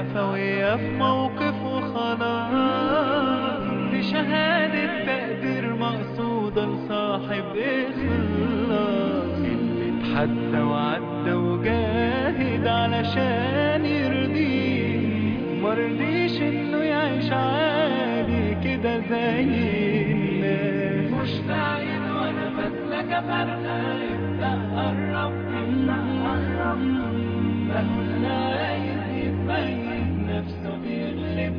عفوية في موقف وخلاص دي شهادة تقدير مقصودة لصاحب إخلاص اللي اتحدى وعدى وجاهد علشان يرضيه مرضيش إنه يعيش عادي كده زي الناس مش بعيد وأنا فاتلك فرقة يبدأ قرب يبدأ قرب يتميز نفسه بيغلب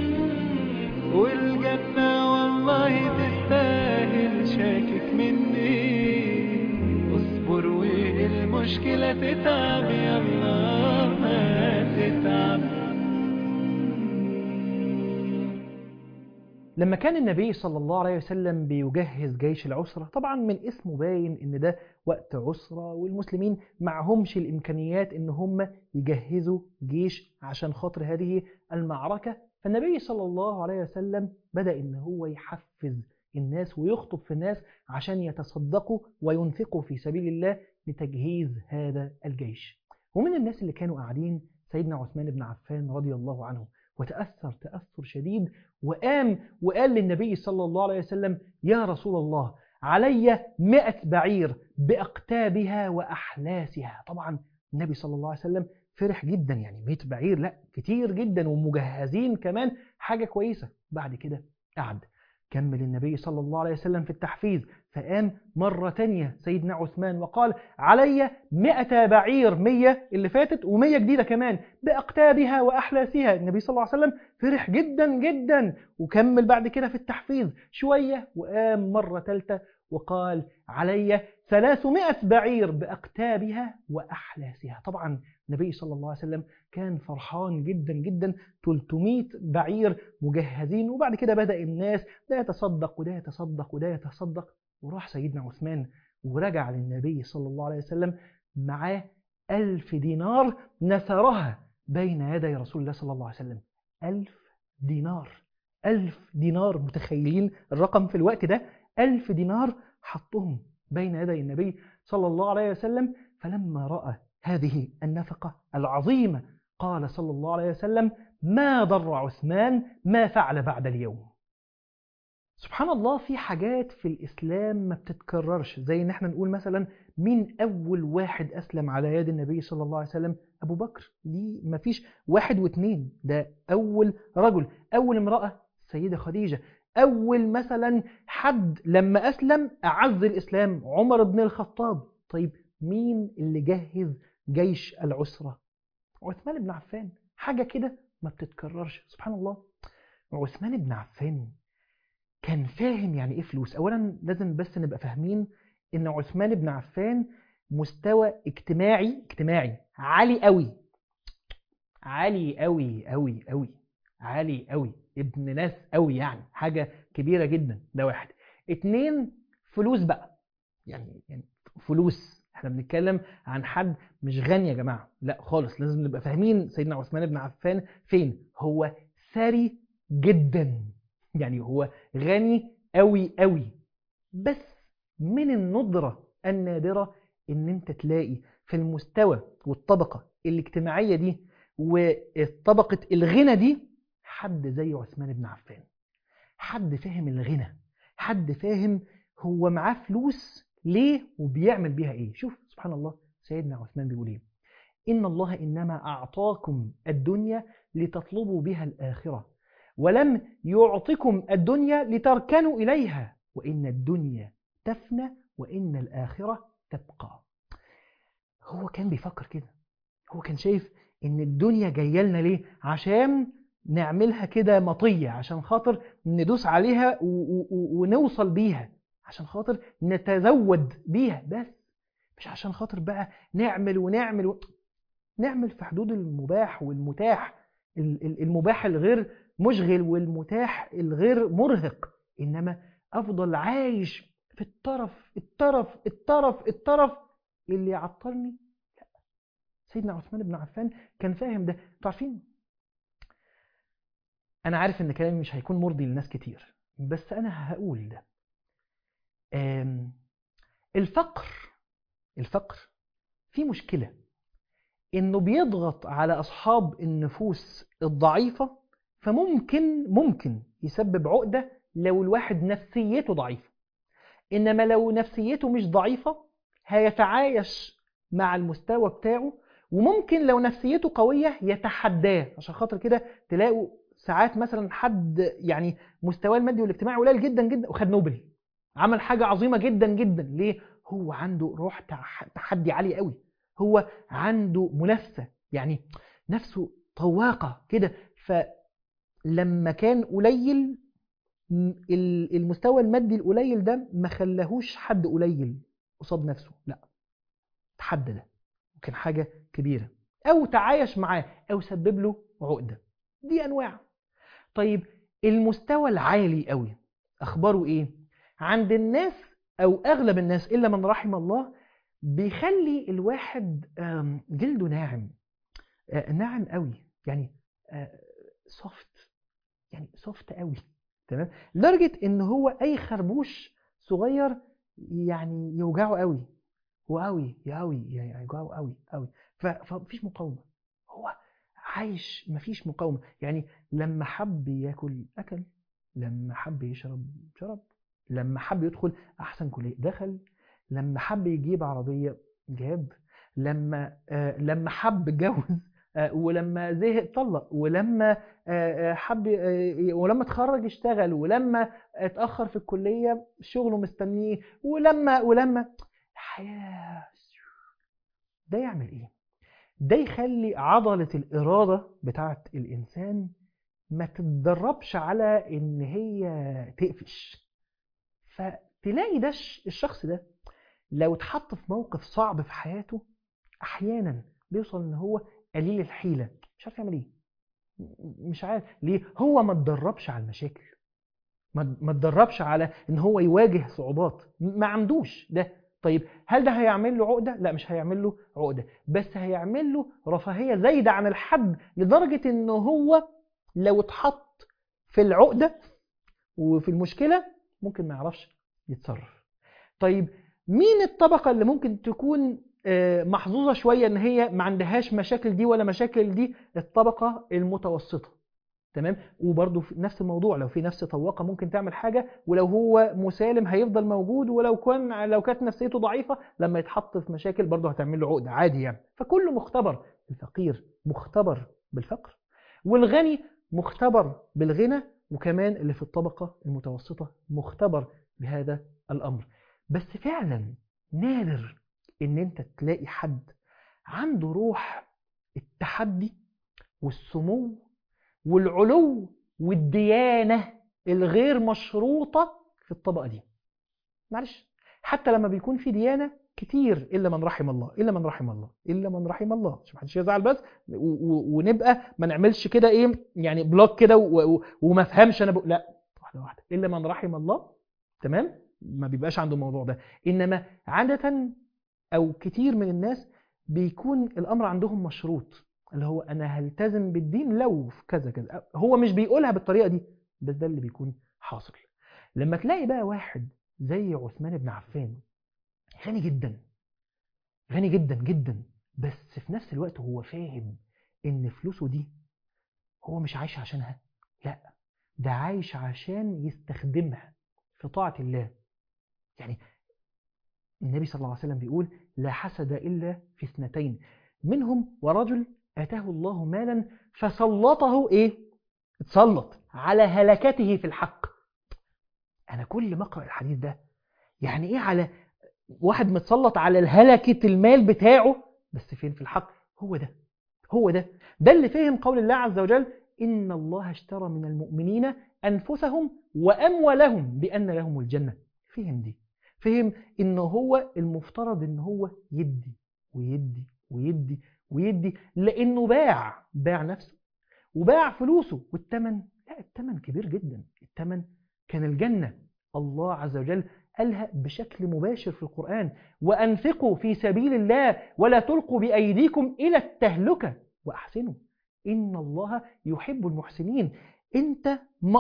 والجنة والله تستاهل شاكك مني اصبر والمشكلة تتعب يلا ما تتعب لما كان النبي صلى الله عليه وسلم بيجهز جيش العسرة طبعا من اسمه باين ان ده وقت عسرة والمسلمين معهمش الامكانيات ان هم يجهزوا جيش عشان خاطر هذه المعركة فالنبي صلى الله عليه وسلم بدأ ان هو يحفز الناس ويخطب في الناس عشان يتصدقوا وينفقوا في سبيل الله لتجهيز هذا الجيش ومن الناس اللي كانوا قاعدين سيدنا عثمان بن عفان رضي الله عنه وتأثر تأثر شديد وقام وقال للنبي صلى الله عليه وسلم يا رسول الله علي مئة بعير بأقتابها وأحلاسها طبعا النبي صلى الله عليه وسلم فرح جدا يعني 100 بعير لا كتير جدا ومجهزين كمان حاجة كويسة بعد كده قعد كمل النبي صلى الله عليه وسلم في التحفيز فقام مرة تانية سيدنا عثمان وقال علي مئة بعير مية اللي فاتت ومية جديدة كمان بأقتابها وأحلاسها النبي صلى الله عليه وسلم فرح جدا جدا وكمل بعد كده في التحفيز شوية وقام مرة ثالثة وقال علي ثلاثمائة بعير بأقتابها وأحلاسها طبعا النبي صلى الله عليه وسلم كان فرحان جدا جدا 300 بعير مجهزين وبعد كده بدأ الناس ده يتصدق وده يتصدق وده يتصدق وراح سيدنا عثمان ورجع للنبي صلى الله عليه وسلم معاه ألف دينار نثرها بين يدي رسول الله صلى الله عليه وسلم ألف دينار ألف دينار متخيلين الرقم في الوقت ده ألف دينار حطهم بين يدي النبي صلى الله عليه وسلم فلما رأى هذه النفقة العظيمة قال صلى الله عليه وسلم ما ضر عثمان ما فعل بعد اليوم سبحان الله في حاجات في الإسلام ما بتتكررش زي ان احنا نقول مثلا مين أول واحد أسلم على يد النبي صلى الله عليه وسلم أبو بكر دي ما فيش واحد واثنين ده أول رجل أول امرأة السيدة خديجة أول مثلا حد لما أسلم أعز الإسلام عمر بن الخطاب طيب مين اللي جهز جيش العسرة عثمان بن عفان حاجة كده ما بتتكررش سبحان الله عثمان بن عفان كان فاهم يعني ايه فلوس اولا لازم بس نبقى فاهمين ان عثمان بن عفان مستوى اجتماعي اجتماعي عالي قوي عالي قوي قوي قوي عالي قوي ابن ناس قوي يعني حاجة كبيرة جدا ده واحد اتنين فلوس بقى يعني, يعني فلوس احنا بنتكلم عن حد مش غني يا جماعة لا خالص لازم نبقى فاهمين سيدنا عثمان بن عفان فين هو ثري جدا يعني هو غني قوي قوي بس من الندرة النادرة ان انت تلاقي في المستوى والطبقة الاجتماعية دي وطبقة الغنى دي حد زي عثمان بن عفان حد فاهم الغنى حد فاهم هو معاه فلوس ليه وبيعمل بيها ايه شوف سبحان الله سيدنا عثمان بيقول ايه إن الله إنما أعطاكم الدنيا لتطلبوا بها الآخرة ولم يعطكم الدنيا لتركنوا إليها وإن الدنيا تفنى وإن الآخرة تبقى هو كان بيفكر كده هو كان شايف إن الدنيا جاية لنا ليه عشان نعملها كده مطية عشان خاطر ندوس عليها ونوصل بيها عشان خاطر نتزود بيها بس مش عشان خاطر بقى نعمل ونعمل و... نعمل في حدود المباح والمتاح المباح الغير مشغل والمتاح الغير مرهق إنما أفضل عايش في الطرف الطرف الطرف الطرف اللي يعطلني لا سيدنا عثمان بن عفان كان فاهم ده تعرفين أنا عارف إن كلامي مش هيكون مرضي لناس كتير بس أنا هقول ده الفقر الفقر في مشكلة انه بيضغط على اصحاب النفوس الضعيفه فممكن ممكن يسبب عقده لو الواحد نفسيته ضعيفه انما لو نفسيته مش ضعيفه هيتعايش مع المستوى بتاعه وممكن لو نفسيته قويه يتحداه عشان خاطر كده تلاقوا ساعات مثلا حد يعني مستواه المادي والاجتماعي قليل جدا جدا وخد نوبل عمل حاجه عظيمه جدا جدا ليه هو عنده روح تح- تحدي عالي قوي هو عنده منافسه يعني نفسه طواقه كده فلما كان قليل م- ال- المستوى المادي القليل ده ما خلاهوش حد قليل قصاد نفسه لا تحدى ده وكان حاجه كبيره او تعايش معاه او سبب له عقده دي انواع طيب المستوى العالي قوي اخباره ايه عند الناس او اغلب الناس الا من رحم الله بيخلي الواحد آم، جلده ناعم آه، ناعم قوي يعني سوفت يعني سوفت قوي تمام لدرجه ان هو اي خربوش صغير يعني يوجعه قوي هو قوي يا قوي يعني يوجعه قوي قوي ف- فمفيش مقاومه هو عايش مفيش مقاومه يعني لما حب ياكل اكل لما حب يشرب شرب لما حب يدخل احسن كليه دخل لما حب يجيب عربيه جاب لما آه لما حب اتجوز آه ولما زهق طلق ولما آه آه، حب آه ولما اتخرج اشتغل ولما اتاخر في الكليه شغله مستنيه ولما ولما الحياه ده يعمل ايه ده يخلي عضله الاراده بتاعه الانسان ما تتدربش على ان هي تقفش فتلاقي ده الش- الشخص ده لو اتحط في موقف صعب في حياته احيانا بيوصل ان هو قليل الحيله مش عارف يعمل ايه م- مش عارف ليه هو ما اتدربش على المشاكل ما ما اتدربش على ان هو يواجه صعوبات م- ما عندوش ده طيب هل ده هيعمل له عقده لا مش هيعمل له عقده بس هيعمل له رفاهيه زايده عن الحد لدرجه ان هو لو اتحط في العقده وفي المشكله ممكن ما يعرفش يتصرف طيب مين الطبقه اللي ممكن تكون آه، محظوظه شويه ان هي ما عندهاش مشاكل دي ولا مشاكل دي الطبقه المتوسطه تمام وبرضه في نفس الموضوع لو في نفس طواقه ممكن تعمل حاجه ولو هو مسالم هيفضل موجود ولو كان لو كانت نفسيته ضعيفه لما يتحط في مشاكل برضه هتعمل له عقده عادي يعني فكله مختبر الفقير مختبر بالفقر والغني مختبر بالغنى وكمان اللي في الطبقه المتوسطه مختبر بهذا الامر بس فعلا نادر ان انت تلاقي حد عنده روح التحدي والسمو والعلو والديانة الغير مشروطة في الطبقة دي معلش حتى لما بيكون في ديانة كتير إلا من رحم الله إلا من رحم الله إلا من رحم الله عشان محدش يزعل بس و- و- ونبقى ما نعملش كده إيه يعني بلوك كده و- و- وما فهمش أنا بقول لا واحدة واحدة إلا من رحم الله تمام ما بيبقاش عنده الموضوع ده إنما عادة أو كتير من الناس بيكون الأمر عندهم مشروط اللي هو انا هلتزم بالدين لو في كذا كذا هو مش بيقولها بالطريقه دي بس ده اللي بيكون حاصل لما تلاقي بقى واحد زي عثمان بن عفان غني جدا غني جدا جدا بس في نفس الوقت هو فاهم ان فلوسه دي هو مش عايش عشانها لا ده عايش عشان يستخدمها في طاعة الله يعني النبي صلى الله عليه وسلم بيقول لا حسد إلا في اثنتين منهم ورجل آتاه الله مالا فسلطه إيه؟ اتسلط على هلكته في الحق أنا كل ما أقرأ الحديث ده يعني إيه على واحد متسلط على الهلكة المال بتاعه بس فين في الحق هو ده هو ده ده اللي فهم قول الله عز وجل إن الله اشترى من المؤمنين أنفسهم وأموالهم بأن لهم الجنة فهم دي فهم إن هو المفترض إن هو يدي ويدي ويدي ويدي لأنه باع باع نفسه وباع فلوسه والثمن لا الثمن كبير جدا الثمن كان الجنة الله عز وجل قالها بشكل مباشر في القرآن وأنفقوا في سبيل الله ولا تلقوا بأيديكم إلى التهلكة وأحسنوا إن الله يحب المحسنين أنت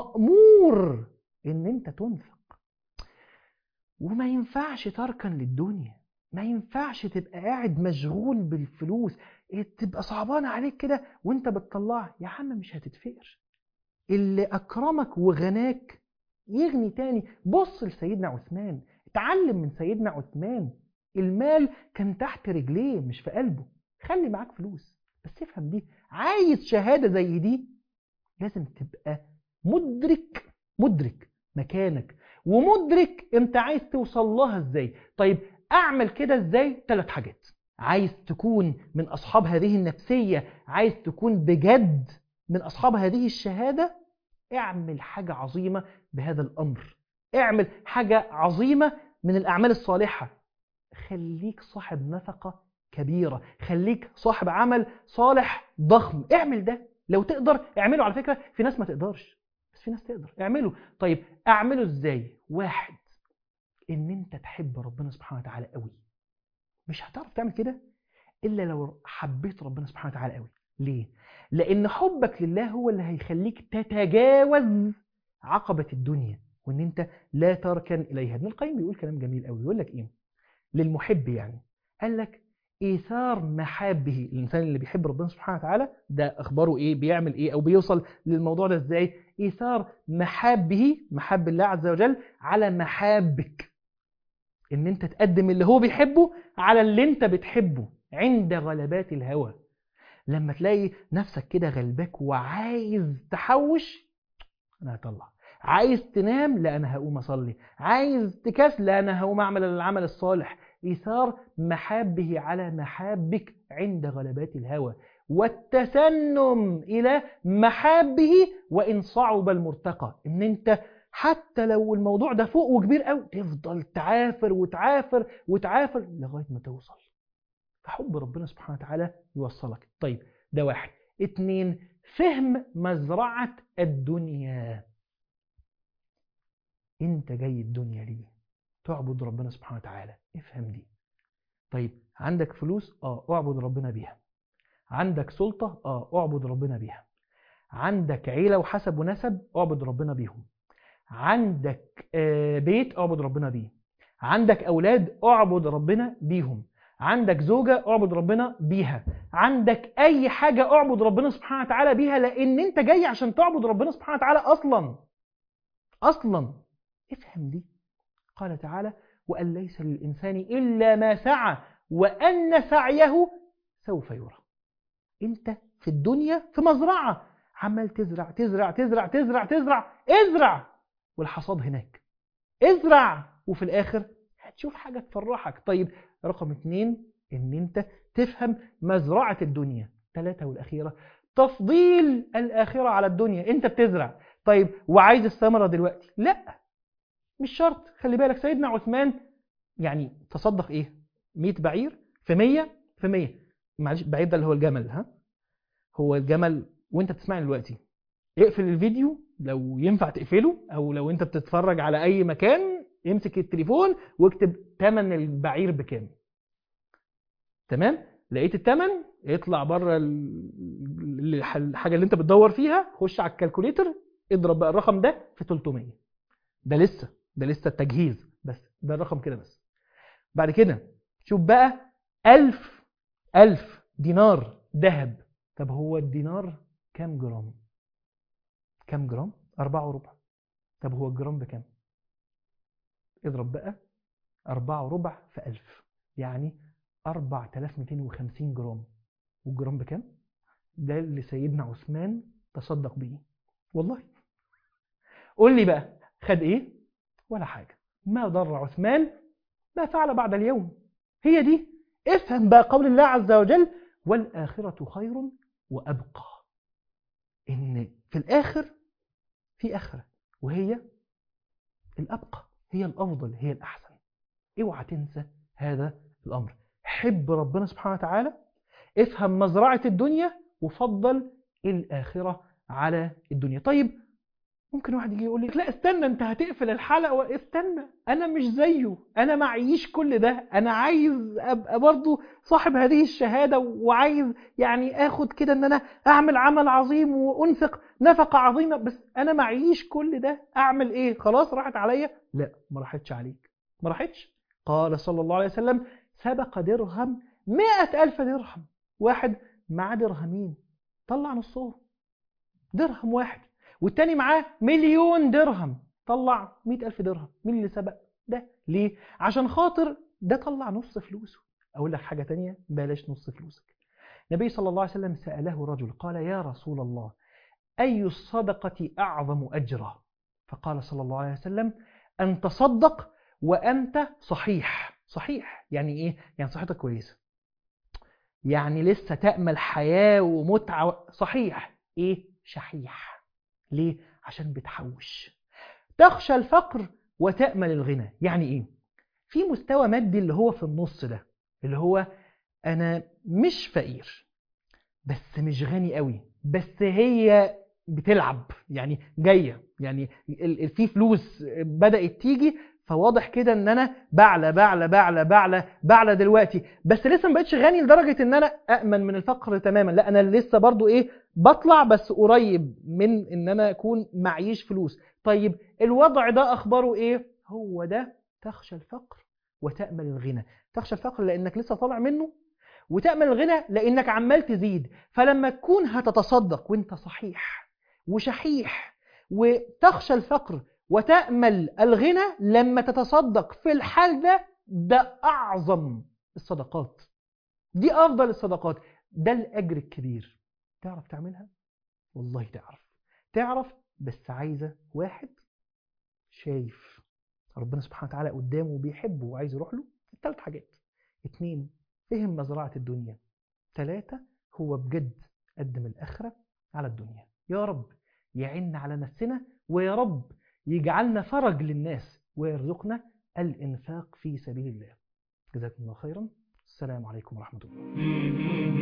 مأمور إن أنت تنفق وما ينفعش تركا للدنيا ما ينفعش تبقى قاعد مشغول بالفلوس إيه تبقى صعبانة عليك كده وانت بتطلعها يا عم مش هتتفقر اللي أكرمك وغناك يغني تاني بص لسيدنا عثمان اتعلم من سيدنا عثمان المال كان تحت رجليه مش في قلبه خلي معاك فلوس بس افهم دي عايز شهادة زي دي لازم تبقى مدرك مدرك مكانك ومدرك انت عايز توصل لها ازاي طيب اعمل كده ازاي ثلاث حاجات عايز تكون من اصحاب هذه النفسية عايز تكون بجد من اصحاب هذه الشهادة اعمل حاجة عظيمة بهذا الامر اعمل حاجة عظيمة من الاعمال الصالحة خليك صاحب نفقة كبيرة خليك صاحب عمل صالح ضخم اعمل ده لو تقدر اعمله على فكرة في ناس ما تقدرش بس في ناس تقدر اعمله طيب اعمله ازاي واحد ان انت تحب ربنا سبحانه وتعالى قوي مش هتعرف تعمل كده الا لو حبيت ربنا سبحانه وتعالى قوي ليه لان حبك لله هو اللي هيخليك تتجاوز عقبة الدنيا وان انت لا تركن اليها ابن القيم بيقول كلام جميل قوي يقول لك ايه للمحب يعني قال لك ايثار محابه الانسان اللي بيحب ربنا سبحانه وتعالى ده اخباره ايه بيعمل ايه او بيوصل للموضوع ده ازاي ايثار محابه محب الله عز وجل على محابك ان انت تقدم اللي هو بيحبه على اللي انت بتحبه عند غلبات الهوى لما تلاقي نفسك كده غلباك وعايز تحوش انا هطلع عايز تنام لا انا هقوم اصلي عايز تكاس لا انا هقوم اعمل العمل الصالح ايثار محابه على محابك عند غلبات الهوى والتسنم الى محابه وان صعب المرتقى ان انت حتى لو الموضوع ده فوق وكبير قوي تفضل تعافر وتعافر وتعافر لغايه ما توصل فحب ربنا سبحانه وتعالى يوصلك طيب ده واحد اتنين فهم مزرعة الدنيا انت جاي الدنيا ليه تعبد ربنا سبحانه وتعالى افهم دي طيب عندك فلوس اه اعبد ربنا بيها عندك سلطة اه اعبد ربنا بيها عندك عيلة وحسب ونسب اعبد ربنا بيهم عندك آه بيت اعبد ربنا بيه عندك اولاد اعبد ربنا بيهم عندك زوجة اعبد ربنا بيها عندك اي حاجة اعبد ربنا سبحانه وتعالى بيها لان انت جاي عشان تعبد ربنا سبحانه وتعالى اصلا اصلا افهم دي قال تعالى وأن ليس للإنسان إلا ما سعى وأن سعيه سوف يرى أنت في الدنيا في مزرعة عمال تزرع تزرع تزرع تزرع تزرع ازرع والحصاد هناك ازرع وفي الآخر هتشوف حاجة تفرحك طيب رقم اتنين ان انت تفهم مزرعة الدنيا ثلاثة والأخيرة تفضيل الآخرة على الدنيا انت بتزرع طيب وعايز الثمرة دلوقتي لا مش شرط خلي بالك سيدنا عثمان يعني تصدق ايه 100 بعير في 100 في 100 معلش بعير ده اللي هو الجمل ها هو الجمل وانت بتسمعني دلوقتي اقفل الفيديو لو ينفع تقفله او لو انت بتتفرج على اي مكان امسك التليفون واكتب ثمن البعير بكام تمام لقيت الثمن اطلع بره الحاجه اللي انت بتدور فيها خش على الكالكوليتر اضرب بقى الرقم ده في 300 ده لسه ده لسه التجهيز بس ده الرقم كده بس بعد كده شوف بقى ألف ألف دينار ذهب طب هو الدينار كام جرام كام جرام أربعة وربع طب هو الجرام بكام اضرب بقى أربعة وربع في ألف يعني 4250 جرام والجرام بكام ده اللي سيدنا عثمان تصدق بيه والله قول لي بقى خد ايه ولا حاجة ما ضر عثمان ما فعل بعد اليوم هي دي افهم بقى قول الله عز وجل والآخرة خير وأبقى إن في الآخر في آخرة وهي الأبقى هي الأفضل هي الأحسن اوعى تنسى هذا الأمر حب ربنا سبحانه وتعالى افهم مزرعة الدنيا وفضل الآخرة على الدنيا طيب ممكن واحد يجي يقول لك لا استنى انت هتقفل الحلقه استنى انا مش زيه انا معيش كل ده انا عايز ابقى برضو صاحب هذه الشهاده وعايز يعني اخد كده ان انا اعمل عمل عظيم وانفق نفقه عظيمه بس انا معيش كل ده اعمل ايه خلاص راحت عليا لا ما راحتش عليك ما راحتش قال صلى الله عليه وسلم سبق درهم مئة ألف درهم واحد معاه درهمين طلع نصهم درهم واحد والتاني معاه مليون درهم طلع مئة ألف درهم مين اللي سبق ده ليه عشان خاطر ده طلع نص فلوسه أقول لك حاجة تانية بلاش نص فلوسك النبي صلى الله عليه وسلم سأله رجل قال يا رسول الله أي الصدقة أعظم أجرا فقال صلى الله عليه وسلم أن تصدق وأنت صحيح صحيح يعني إيه؟ يعني صحتك كويسة يعني لسه تأمل حياة ومتعة صحيح إيه؟ شحيح ليه؟ عشان بتحوش تخشى الفقر وتأمل الغنى يعني إيه؟ في مستوى مادي اللي هو في النص ده اللي هو أنا مش فقير بس مش غني قوي بس هي بتلعب يعني جايه يعني ال- ال- في فلوس بدات تيجي فواضح كده ان انا بعلى بعلى بعلى بعلى بعلى دلوقتي بس لسه ما بقتش غني لدرجه ان انا امن من الفقر تماما لا انا لسه برضو ايه بطلع بس قريب من ان انا اكون معيش فلوس طيب الوضع ده اخباره ايه هو ده تخشى الفقر وتامل الغنى تخشى الفقر لانك لسه طالع منه وتامل الغنى لانك عمال تزيد فلما تكون هتتصدق وانت صحيح وشحيح وتخشى الفقر وتأمل الغنى لما تتصدق في الحال ده ده أعظم الصدقات دي أفضل الصدقات ده الأجر الكبير تعرف تعملها؟ والله تعرف تعرف بس عايزة واحد شايف ربنا سبحانه وتعالى قدامه وبيحبه وعايز يروح له الثلاث حاجات اتنين فهم مزرعة الدنيا ثلاثة هو بجد قدم الآخرة على الدنيا يا رب يعن على نفسنا ويا رب يجعلنا فرج للناس ويرزقنا الإنفاق في سبيل الله جزاكم الله خيرا السلام عليكم ورحمة الله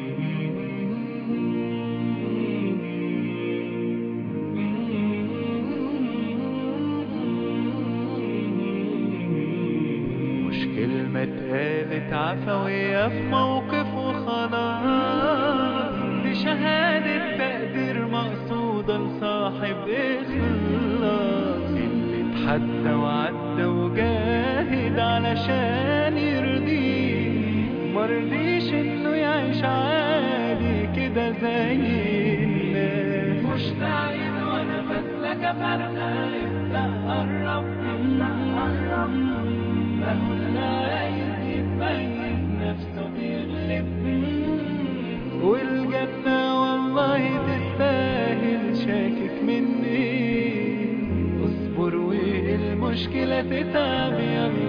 مش كلمة اتقالت عفوية في موقف وخلاص دي شهادة تقدير مقصودة لصاحب إخلاص اللي اتحدى وعدى وجاهد علشان يرضيه مرضيش إنه يعيش عادي كده زي الناس مشتاق وأنا فاتلك فرقة ابدأ قرب ابدأ قرب والجنة والله تستاهل شاكك مني اصبر والمشكلة تتعب يلا